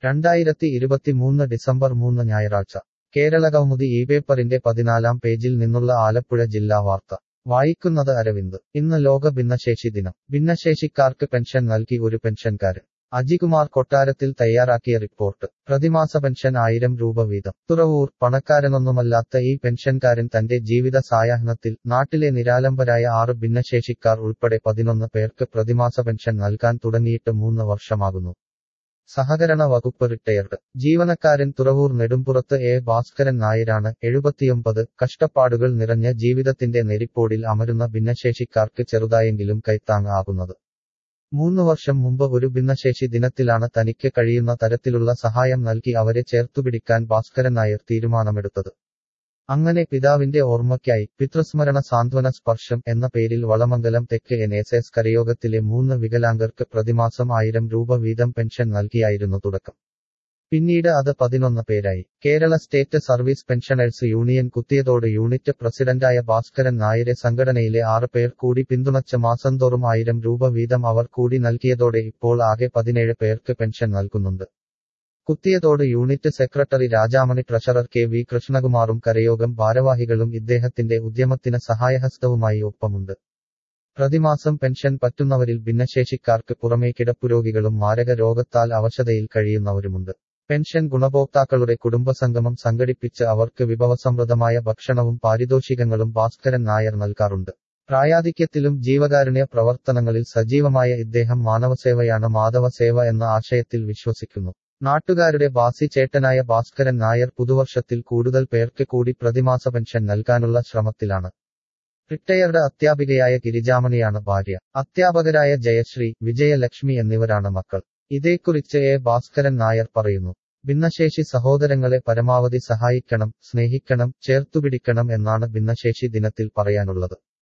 രണ്ടായിരത്തി ഇരുപത്തിമൂന്ന് ഡിസംബർ മൂന്ന് ഞായറാഴ്ച കേരളകൗമുദി ഈ പേപ്പറിന്റെ പതിനാലാം പേജിൽ നിന്നുള്ള ആലപ്പുഴ ജില്ലാ വാർത്ത വായിക്കുന്നത് അരവിന്ദ് ഇന്ന് ലോക ഭിന്നശേഷി ദിനം ഭിന്നശേഷിക്കാർക്ക് പെൻഷൻ നൽകി ഒരു പെൻഷൻകാരൻ അജികുമാർ കൊട്ടാരത്തിൽ തയ്യാറാക്കിയ റിപ്പോർട്ട് പ്രതിമാസ പെൻഷൻ ആയിരം രൂപ വീതം തുറവൂർ പണക്കാരനൊന്നുമല്ലാത്ത ഈ പെൻഷൻകാരൻ തന്റെ ജീവിത സായാഹ്നത്തിൽ നാട്ടിലെ നിരാലംബരായ ആറ് ഭിന്നശേഷിക്കാർ ഉൾപ്പെടെ പതിനൊന്ന് പേർക്ക് പ്രതിമാസ പെൻഷൻ നൽകാൻ തുടങ്ങിയിട്ട് മൂന്ന് വർഷമാകുന്നു സഹകരണ വകുപ്പ് റിട്ടയർഡ് ജീവനക്കാരൻ തുറവൂർ നെടുമ്പുറത്ത് എ ഭാസ്കരൻ നായരാണ് എഴുപത്തിയൊമ്പത് കഷ്ടപ്പാടുകൾ നിറഞ്ഞ ജീവിതത്തിന്റെ നെരിപ്പോടിൽ അമരുന്ന ഭിന്നശേഷിക്കാർക്ക് ചെറുതായെങ്കിലും കൈത്താങ് ആകുന്നത് മൂന്ന് വർഷം മുമ്പ് ഒരു ഭിന്നശേഷി ദിനത്തിലാണ് തനിക്ക് കഴിയുന്ന തരത്തിലുള്ള സഹായം നൽകി അവരെ ചേർത്തുപിടിക്കാൻ ഭാസ്കരൻ നായർ തീരുമാനമെടുത്തത് അങ്ങനെ പിതാവിന്റെ ഓർമ്മയ്ക്കായി പിതൃസ്മരണ സാന്ത്വന സ്പർശം എന്ന പേരിൽ വളമംഗലം തെക്ക് എൻ എസ് എസ് കരയോഗത്തിലെ മൂന്ന് വികലാംഗർക്ക് പ്രതിമാസം ആയിരം രൂപ വീതം പെൻഷൻ നൽകിയായിരുന്നു തുടക്കം പിന്നീട് അത് പതിനൊന്ന് പേരായി Kerala state service pensioners union Kuthiyathode unit പ്രസിഡന്റായ ഭാസ്കരൻ നായരെ സംഘടനയിലെ ആറ് പേർ കൂടി പിന്തുണച്ച മാസം തോറും ആയിരം രൂപ വീതം അവർ കൂടി നൽകിയതോടെ ഇപ്പോൾ ആകെ പതിനേഴ് പേർക്ക് പെൻഷൻ നൽകുന്നുണ്ട് Kuthiyathode unit secretary Rajamani treasurer K V കൃഷ്ണകുമാറും കരയോഗം ഭാരവാഹികളും ഇദ്ദേഹത്തിന്റെ ഉദ്യമത്തിന് സഹായഹസ്തവുമായി ഒപ്പമുണ്ട് പ്രതിമാസം പെൻഷൻ പറ്റുന്നവരിൽ ഭിന്നശേഷിക്കാർക്ക് പുറമേ കിടപ്പുരോഗികളും മാരക രോഗത്താൽ അവശതയിൽ കഴിയുന്നവരുമുണ്ട് പെൻഷൻ ഗുണഭോക്താക്കളുടെ കുടുംബസംഗമം സംഘടിപ്പിച്ച് അവർക്ക് വിഭവസമൃദ്ധമായ ഭക്ഷണവും പാരിതോഷികങ്ങളും ഭാസ്കരൻ നായർ നൽകാറുണ്ട് പ്രായാധിക്യത്തിലും ജീവകാരുണ്യ പ്രവർത്തനങ്ങളിൽ സജീവമായ ഇദ്ദേഹം മാനവസേവയാണ് മാധവസേവ എന്ന ആശയത്തിൽ വിശ്വസിക്കുന്നു നാട്ടുകാരുടെ ബാസി ചേട്ടനായ ഭാസ്കരൻ നായർ പുതുവർഷത്തിൽ കൂടുതൽ പേർക്ക് കൂടി പ്രതിമാസ പെൻഷൻ നൽകാനുള്ള ശ്രമത്തിലാണ് റിട്ടയർഡ് അധ്യാപികയായ ഗിരിജാമണിയാണ് ഭാര്യ അധ്യാപകരായ ജയശ്രീ വിജയലക്ഷ്മി എന്നിവരാണ് മക്കൾ ഇതേക്കുറിച്ച് എ ഭാസ്കരൻ നായർ പറയുന്നു ഭിന്നശേഷി സഹോദരങ്ങളെ പരമാവധി സഹായിക്കണം സ്നേഹിക്കണം ചേർത്തുപിടിക്കണം എന്നാണ് ഭിന്നശേഷി ദിനത്തിൽ പറയാനുള്ളത്